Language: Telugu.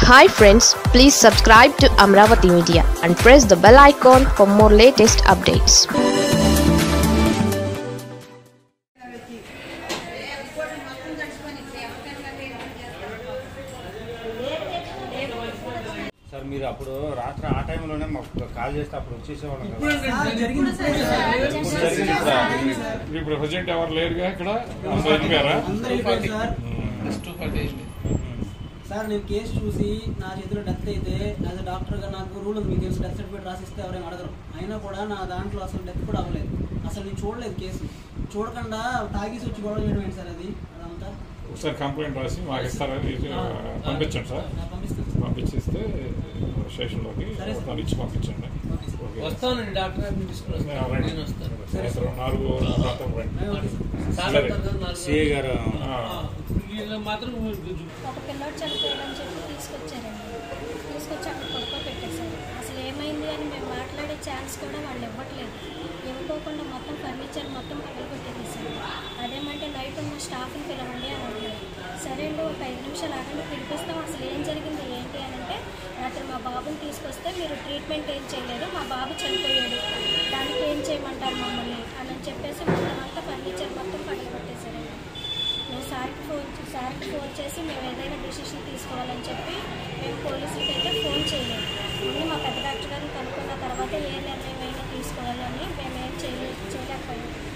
Hi friends please subscribe to Amaravati media and press the bell icon for more latest updates sir మీరు అప్పుడు రాత్రి ఆ టైంలోనే మాకు కాల్ చేస్తే అప్పుడు వచ్చేసేవాళ్ళం కదా జరిగింది ఇప్పుడు జరిగింది ఇప్పుడు ఇప్పుడు ప్రజెంట్ ఎవరు లేరుగా ఇక్కడ అందరూ వెళ్ళిపోయారా అందరూ వెళ్ళిపోయారు సార్ సార్ నేను కేసు చూసి నా చేతిలో డెత్ అయితే యాజ్ అ డాక్టర్గా నాకు రూల్ ఉంది మీకు తెలుసు డెత్ సర్టిఫికేట్ రాసిస్తే ఎవరైనా అడగరు అయినా కూడా నా దాంట్లో అసలు డెత్ కూడా అవ్వలేదు అసలు నేను చూడలేదు కేసు చూడకుండా తాగేసి వచ్చి గొడవ చేయడం ఏంటి సార్ అది అదంతా ఒకసారి కంప్లైంట్ రాసి మాకు ఇస్తారా ఇది, ఆ, పంపించండి సార్ నా పంపిస్తాను సార్. పంపించిస్తే స్టేషన్లోకి సరే సార్. దాన్ని ఇచ్చి పంపించండి ఓకే సార్. ఓకే. వస్తానండి డాక్టర్ గారిని తీసుకుని ఆ, వస్తాను రండి. నేను వస్తాను సాయంత్రం నాలుగు ప్రాంతం రండి ఓకే సార్. సార్ సరే. వస్తారు కదా నాలుగు సిఏ గారు ఆ, ఆ, వీళ్ళు మాత్రం ఒక పిల్లోడు చనిపోయాడని చెప్పి తీసుకొచ్చారండి తీసుకొచ్చి అక్కడ పడుకో పెట్టేశారు అసలు ఏమైంది అని మేము మాట్లాడే ఛాన్స్ కూడా వాళ్ళు ఇవ్వట్లేదు ఇవ్వకోకుండా మొత్తం ఫర్నిచర్ మొత్తం పగలగొట్టేసారు అదేమంటే నైట్ ఉన్న స్టాఫ్ని పిలవండి అని అంటారు సరే అండి ఒక ఐదు నిమిషాలు ఆగండి పిలిపిస్తాం అసలు ఏం జరిగింది ఏంటి అని అంటే రాత్రి మా బాబుని తీసుకొస్తే మీరు ట్రీట్మెంట్ ఏం చేయలేదు మా బాబు చనిపోయాడు దానికి ఏం చేయమంటారు మమ్మల్ని అని చెప్పేసి మొత్తం అంతా ఫర్నిచర్ మొత్తం పగలగొట్టేశారండి మేము సార్కి ఫోన్ సార్కి ఫోన్ చేసి మేము ఏదైనా డిసిషన్ తీసుకోవాలని చెప్పి మేము పోలీసులకి అయితే ఫోన్ చేయలేదు ముందు మా పెద్ద డాక్టర్ గారిని కనుక్కున్న తర్వాత ఏ నిర్ణయం అయినా తీసుకోవాలని మేము ఏం చేయలే చేయలేకపోయాం